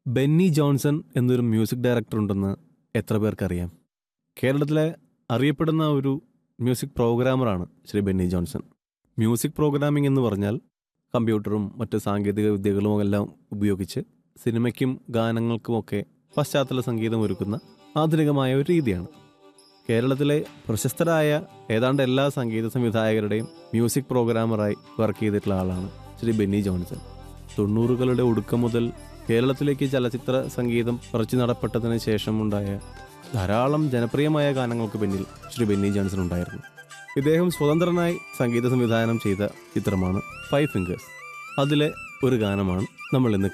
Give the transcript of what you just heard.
Benny Johnson എന്നൊരു music director ഉണ്ടെന്ന് എത്ര പേർക്കറിയാം കേരളത്തിലെ അറിയപ്പെടുന്ന ഒരു മ്യൂസിക് പ്രോഗ്രാമറാണ് Shri Benny Johnson music programming എന്ന് പറഞ്ഞാൽ കമ്പ്യൂട്ടറും മറ്റ് സാങ്കേതിക വിദ്യകളും എല്ലാം ഉപയോഗിച്ച് സിനിമയ്ക്കും ഗാനങ്ങൾക്കുമൊക്കെ പശ്ചാത്തല സംഗീതം ഒരുക്കുന്ന ആധുനികമായ ഒരു രീതിയാണ് കേരളത്തിലെ പ്രശസ്തരായ ഏതാണ്ട് എല്ലാ സംഗീത സംവിധായകരുടെയും മ്യൂസിക് പ്രോഗ്രാമറായി വർക്ക് ചെയ്തിട്ടുള്ള ആളാണ് ശ്രീ ബെന്നി ജോൺസൺ തൊണ്ണൂറുകളുടെ ഒടുക്കം മുതൽ കേരളത്തിലേക്ക് ചലച്ചിത്ര സംഗീതം പറിച്ചു നടപ്പെട്ടതിന് ശേഷമുണ്ടായ ധാരാളം ജനപ്രിയമായ ഗാനങ്ങൾക്ക് പിന്നിൽ ശ്രീ ബെന്നി ജോൺസൺ ഉണ്ടായിരുന്നു ഇദ്ദേഹം സ്വതന്ത്രനായി സംഗീത സംവിധാനം ചെയ്ത ചിത്രമാണ് ഫൈവ് ഫിംഗേഴ്സ് അതിലെ ഒരു ഗാനമാണ് നമ്മൾ ഇന്ന്